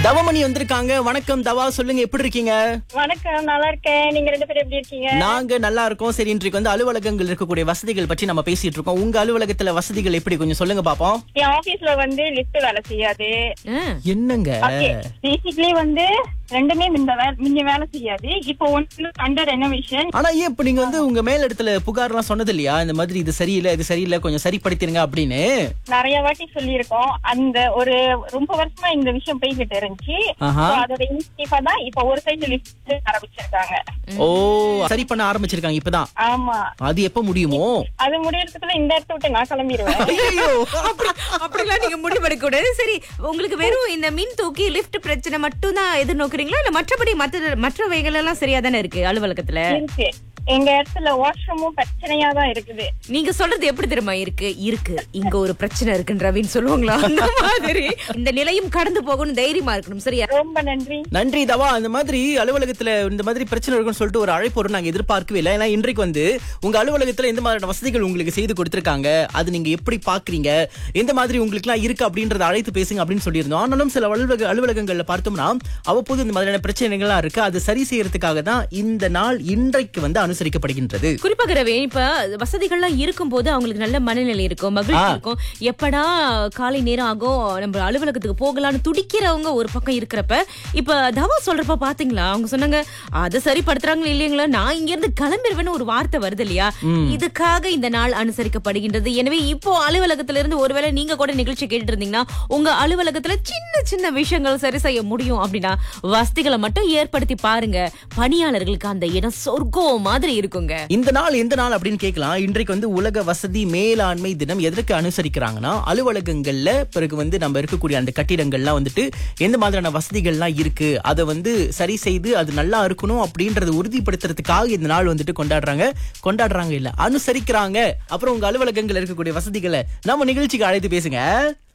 தவமணி வந்திருக்காங்க வணக்கம் தவா சொல்லுங்க எப்படி இருக்கீங்க வணக்கம் நல்லா இருக்கேன் நீங்க ரெண்டு பேரும் எப்படி இருக்கீங்க நாங்க நல்லா இருக்கோம் சரி இன்றைக்கு வந்து அலுவலகங்கள் இருக்கக்கூடிய வசதிகள் பற்றி நம்ம பேசிட்டு இருக்கோம் உங்க அலுவலகத்துல வசதிகள் எப்படி கொஞ்சம் சொல்லுங்க பாப்போம் என் ஆபீஸ்ல வந்து லிஃப்ட் வேலை செய்யாது என்னங்க பேசிக்கலி வந்து ரெண்டுமே இந்த வே- முன்ன வேலை செய்யாது இப்போ ஒன்று அண்டர் ரெனோவேஷன் ஆனா ஏன் இப்ப நீங்க வந்து உங்க மேல் இடத்துல புகார் எல்லாம் சொன்னது இல்லையா இந்த மாதிரி இது சரியில்லை இது சரியில்லை கொஞ்சம் சரிப்படுத்திருங்க அப்படின்னு நிறைய வாட்டி சொல்லியிருக்கோம் அந்த ஒரு ரொம்ப வருஷமா இந்த விஷயம் போய்கிட்டு இருந்துச்சு ஆஹா. So, அதோட இனிஷியேட்டிவா தான் இப்போ ஒரு சைடு லிஃப்ட் ஆரம்பிச்சிருக்காங்க ஓ சரி பண்ண ஆரம்பிச்சிருக்காங்க இப்பதான் ஆமா அது எப்ப முடியுமோ அது முடியறதுக்குள்ள இந்த இடத்த விட்டு நான் கிளம்பிடுவேன் ஐயோ அப்படி அப்படிலாம் நீங்க முடிவெடுக்க கூடாது சரி உங்களுக்கு வெறும் இந்த மின் தூக்கி லிஃப்ட் பிரச்சனை மட்டும் தான் எதிர்நோக்குறீங்களா இல்ல மற்றபடி மற்ற மற்றவைகள் எல்லாம் சரியா தானே இருக்கு அலுவலகத்துல இருக்கு எங்க இடத்துல வாஷ்ரூமும் பிரச்சனையா தான் இருக்குது நீங்க சொல்றது எப்படி தெரியுமா இருக்கு இருக்கு இங்க ஒரு பிரச்சனை இருக்குன்னு ரவின்னு சொல்லுவாங்களா அந்த மாதிரி இந்த நிலையும் கடந்து போகணும் தைரியமா இருக்கணும் சரியா ரொம்ப நன்றி நன்றி தவா இந்த மாதிரி அலுவலகத்துல இந்த மாதிரி பிரச்சனை இருக்குன்னு சொல்லிட்டு ஒரு அழைப்பு வரும் நாங்க எதிர்பார்க்கவே இல்லை ஏன்னா இன்றைக்கு வந்து உங்க அலுவலகத்துல எந்த மாதிரியான வசதிகள் உங்களுக்கு செய்து கொடுத்திருக்காங்க அது நீங்க எப்படி பாக்குறீங்க எந்த மாதிரி உங்களுக்கு எல்லாம் இருக்கு அப்படின்றத அழைத்து பேசுங்க அப்படின்னு சொல்லியிருந்தோம் ஆனாலும் சில அலுவலக அலுவலகங்கள்ல பார்த்தோம்னா அவ்வப்போது இந்த மாதிரியான பிரச்சனைகள்லாம் இருக்கு அது சரி செய்யறதுக்காக தான் இந்த நாள் இன்றைக்கு வந்து அனுசரிக்கப்படுகின்றது குறிப்பாக ரவி இப்ப வசதிகள்லாம் இருக்கும்போது அவங்களுக்கு நல்ல மனநிலை இருக்கும் மகிழ்ச்சி ஆ. இருக்கும் எப்படா காலை நேரம் ஆகும் நம்ம அலுவலகத்துக்கு போகலாம்னு துடிக்கிறவங்க ஒரு பக்கம் இருக்கிறப்ப இப்ப தவா சொல்றப்ப பாத்தீங்களா அவங்க சொன்னாங்க அதை சரிப்படுத்துறாங்களா இல்லைங்களா நான் இங்க இருந்து கிளம்பிடுவேன்னு ஒரு வார்த்தை வருது இல்லையா இதுக்காக இந்த நாள் அனுசரிக்கப்படுகின்றது எனவே இப்போ அலுவலகத்துல இருந்து ஒருவேளை நீங்க கூட நிகழ்ச்சி கேட்டுட்டு இருந்தீங்கன்னா உங்க அலுவலகத்துல சின்ன சின்ன விஷயங்கள் சரி செய்ய முடியும் அப்படின்னா வசதிகளை மட்டும் ஏற்படுத்தி பாருங்க பணியாளர்களுக்கு அந்த இடம் சொர்க்கம் மாதிரி இருக்குங்க இந்த நாள் எந்த நாள் அப்படின்னு கேட்கலாம் இன்றைக்கு வந்து உலக வசதி மேலாண்மை தினம் எதற்கு அனுசரிக்கிறாங்கன்னா அலுவலகங்கள்ல பிறகு வந்து நம்ம இருக்கக்கூடிய அந்த கட்டிடங்கள்லாம் வந்துட்டு எந்த மாதிரியான வசதிகள்லாம் இருக்கு அதை வந்து சரி செய்து அது நல்லா இருக்கணும் அப்படின்றத உறுதிப்படுத்துறதுக்காக இந்த நாள் வந்துட்டு கொண்டாடுறாங்க கொண்டாடுறாங்க இல்ல அனுசரிக்கிறாங்க அப்புறம் உங்க அலுவலகங்கள் இருக்கக்கூடிய வசதிகளை நம்ம நிகழ்ச்சிக்கு அழைத்து பேசுங்க